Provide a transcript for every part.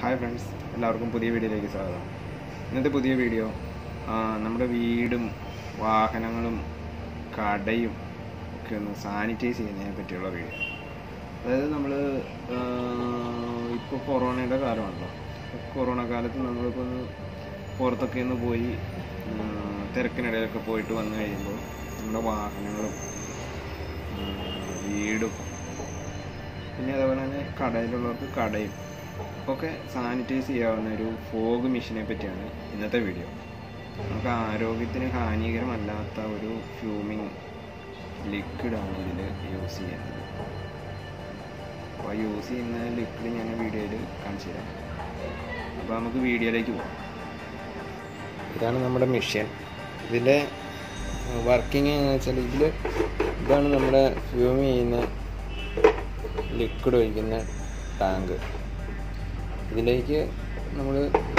hi friends എല്ലാവർക്കും പുതിയ വീഡിയോയിലേക്ക് സ്വാഗതം ഇന്നത്തെ പുതിയ വീഡിയോ ആ, നമ്മുടെ വീടും വാഹനങ്ങളും കടയും ഒക്കെ ഒന്ന് സാനിറ്റൈസ് ചെയ്യുന്നതിനെ പറ്റിയുള്ള വീഡിയോ അതായത് നമ്മൾ ഇപ്പോൾ കൊറോണയുടെ കാലമാണല്ലോ കൊറോണ കാലത്ത് നമ്മളിപ്പോൾ ഒന്ന് പുറത്തൊക്കെ ഒന്ന് പോയി ആ, തിരക്കിനിടയിലൊക്കെ പോയിട്ട് വന്നു കഴിയുമ്പോൾ നമ്മുടെ വാഹനങ്ങളും ആ, വീടും പിന്നെ അതേപോലെ തന്നെ കടയിലുള്ളവർക്ക് കടയും ഒക്കെ സാനിറ്റൈസ് ചെയ്യാവുന്ന ഒരു ഫോഗ് മെഷീനെ പറ്റിയാണ് ഇന്നത്തെ വീഡിയോ നമുക്ക് ആരോഗ്യത്തിന് ഹാനികരമല്ലാത്ത ഒരു ഫ്യൂമിങ് ലിക്വിഡാണ് ഇതിൽ യൂസ് ചെയ്യുന്നത് അപ്പോൾ യൂസ് ചെയ്യുന്ന ലിക്വിഡ് ഞാൻ വീഡിയോയിൽ കാണിച്ചു തരാം അപ്പോൾ നമുക്ക് വീഡിയോയിലേക്ക് പോകാം ഇതാണ് നമ്മുടെ മെഷീൻ ഇതിൻ്റെ വർക്കിംഗ് എന്ന് വെച്ചാൽ ഇതിൽ ഇതാണ് നമ്മുടെ ഫ്യൂം ചെയ്യുന്ന ലിക്വിഡ് ഒഴിക്കുന്ന ടാങ്ക് ഇതിലേക്ക് നമ്മൾ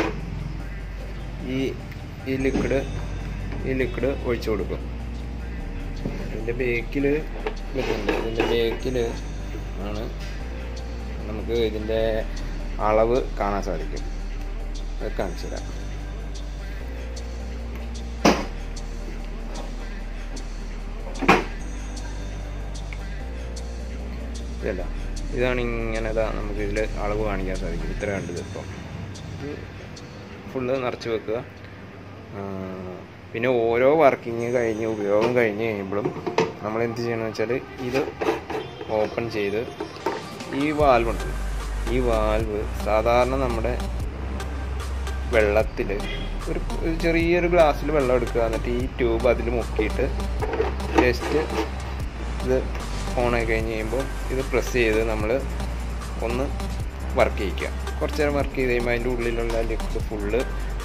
ഈ ഈ ലിക്വിഡ് ഈ ലിക്വിഡ് ഒഴിച്ചു കൊടുക്കും ഇതിൻ്റെ ബേക്കിൽ വെക്കുന്നുണ്ട് ഇതിൻ്റെ ബേക്കിൽ ആണ് നമുക്ക് ഇതിൻ്റെ അളവ് കാണാൻ സാധിക്കും അത് കാണിച്ചു തരാം ഇതല്ല ഇതാണ് ഇങ്ങനെ ഇതാ നമുക്ക് ഇതിൽ അളവ് കാണിക്കാൻ സാധിക്കും ഇത്ര കണ്ടത് ഇപ്പം ഇത് ഫുള്ള് നിറച്ച് വെക്കുക ആ, പിന്നെ ഓരോ വർക്കിങ് കഴിഞ്ഞ് ഉപയോഗം കഴിഞ്ഞ് കഴിയുമ്പോഴും നമ്മൾ എന്ത് ചെയ്യണമെന്ന് വെച്ചാൽ ഇത് ഓപ്പൺ ചെയ്ത് ഈ വാൽവ് ഉണ്ട് ഈ വാൽവ് സാധാരണ നമ്മുടെ വെള്ളത്തിൽ ഒരു ഒരു ചെറിയൊരു ഗ്ലാസ്സിൽ വെള്ളം എടുക്കുക എന്നിട്ട് ഈ ട്യൂബ് അതിൽ മുക്കിയിട്ട് ജസ്റ്റ് ഇത് ഓണായി കഴിഞ്ഞ് കഴിയുമ്പോൾ ഇത് പ്രസ് ചെയ്ത് നമ്മൾ ഒന്ന് വർക്ക് ചെയ്യിക്കുക കുറച്ച് നേരം വർക്ക് ചെയ്ത് കഴിയുമ്പോൾ അതിൻ്റെ ഉള്ളിലുള്ള ലിക്വിഡ് ഫുള്ള്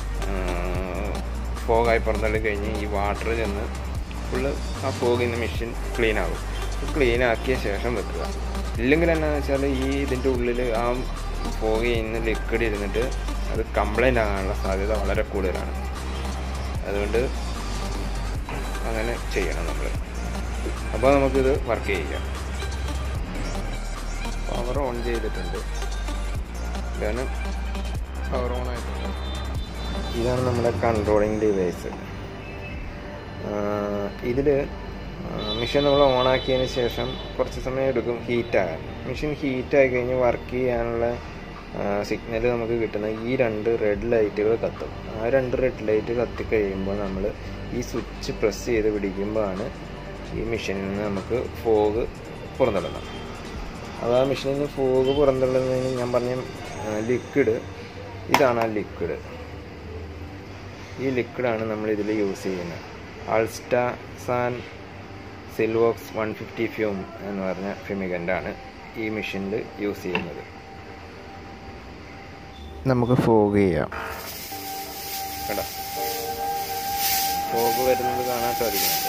ഫോഗായി പുറന്തള്ളി കഴിഞ്ഞ് ഈ വാട്ടർ ചെന്ന് ഫുള്ള് ആ ഫോഗിന്ന് മെഷീൻ ക്ലീൻ ആകും ക്ലീൻ ആക്കിയ ശേഷം വെക്കുക ഇല്ലെങ്കിൽ എന്നാന്ന് വെച്ചാൽ ഈ ഇതിൻ്റെ ഉള്ളിൽ ആ ഫോഗ് ചെയ്യുന്ന ലിക്വിഡ് ഇരുന്നിട്ട് അത് കംപ്ലൈൻ്റ് ആകാനുള്ള സാധ്യത വളരെ കൂടുതലാണ് അതുകൊണ്ട് അങ്ങനെ ചെയ്യണം നമ്മൾ അപ്പോൾ നമുക്കിത് വർക്ക് ചെയ്യാം പവർ ഓൺ ചെയ്തിട്ടുണ്ട് ഇതാണ് പവർ ഓൺ ആയിട്ടുണ്ട് ഇതാണ് നമ്മുടെ കൺട്രോളിങ് ഡിവൈസ് ഇതിൽ മെഷീൻ നമ്മൾ ഓൺ ആക്കിയതിന് ശേഷം കുറച്ച് സമയം എടുക്കും ഹീറ്റാകാൻ മെഷീൻ ഹീറ്റായി കഴിഞ്ഞ് വർക്ക് ചെയ്യാനുള്ള സിഗ്നൽ നമുക്ക് കിട്ടുന്ന ഈ രണ്ട് റെഡ് ലൈറ്റുകൾ കത്തും ആ രണ്ട് റെഡ് ലൈറ്റ് കത്തിക്കഴിയുമ്പോൾ നമ്മൾ ഈ സ്വിച്ച് പ്രസ് ചെയ്ത് പിടിക്കുമ്പോഴാണ് ഈ മെഷീനിൽ നിന്ന് നമുക്ക് ഫോഗ് പുറന്തള്ളുന്നത് അത് ആ മെഷീനിൽ നിന്ന് ഫോഗ് പുറന്തള്ളുന്നതിന് ഞാൻ പറഞ്ഞ ലിക്വിഡ് ഇതാണ് ആ ലിക്വിഡ് ഈ ലിക്വിഡാണ് നമ്മൾ ഇതിൽ യൂസ് ചെയ്യുന്നത് അൾസ്റ്റാസാൻ സിൽവോക്സ് വൺ ഫിഫ്റ്റി ഫ്യൂം എന്ന് പറഞ്ഞ ഫിമിഗൻ്റാണ് ഈ മെഷീനിൽ യൂസ് ചെയ്യുന്നത് നമുക്ക് ഫോഗ് ചെയ്യാം കേട്ടോ ഫോഗ് വരുന്നത് കാണാൻ സാധിക്കുന്നുണ്ട്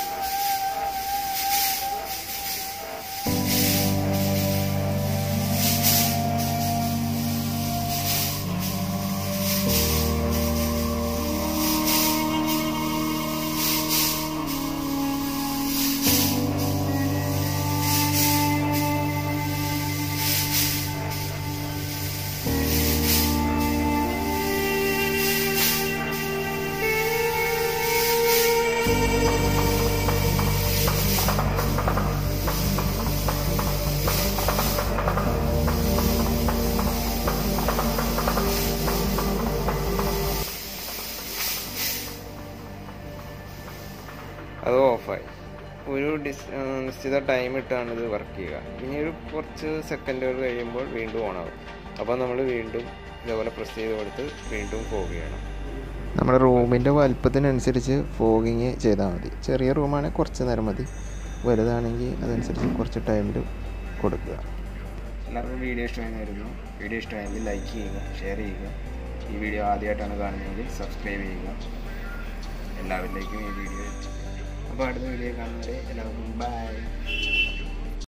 അത് ഓഫായി ഒരു ഡിസ് ആ, നിശ്ചിത ടൈം ഇട്ടാണ് ഇത് വർക്ക് ചെയ്യുക ഇനി ഒരു കുറച്ച് സെക്കൻഡുകൾ കഴിയുമ്പോൾ വീണ്ടും ഓണാവും അപ്പോൾ നമ്മൾ വീണ്ടും ഇതേപോലെ പ്രസ് ചെയ്ത് കൊടുത്ത് വീണ്ടും ഫോഗ് ചെയ്യണം നമ്മുടെ റൂമിൻ്റെ വലുപ്പത്തിനനുസരിച്ച് ഫോഗിങ് ചെയ്താൽ മതി ചെറിയ റൂമാണെങ്കിൽ കുറച്ച് നേരം മതി വലുതാണെങ്കിൽ അതനുസരിച്ച് കുറച്ച് ടൈമിൽ കൊടുക്കുക എല്ലാവർക്കും വീഡിയോ ഇഷ്ടമായിരുന്നു വീഡിയോ ഇഷ്ടമായെങ്കിൽ ലൈക്ക് ചെയ്യുക ഷെയർ ചെയ്യുക ഈ വീഡിയോ ആദ്യമായിട്ടാണ് കാണുന്നതെങ്കിൽ സബ്സ്ക്രൈബ് ചെയ്യുക എല്ലാവരിലേക്കും ഈ വീഡിയോ അപ്പോൾ അടുത്ത വീഡിയോ കാണുന്നവരെ എല്ലാവർക്കും ബൈ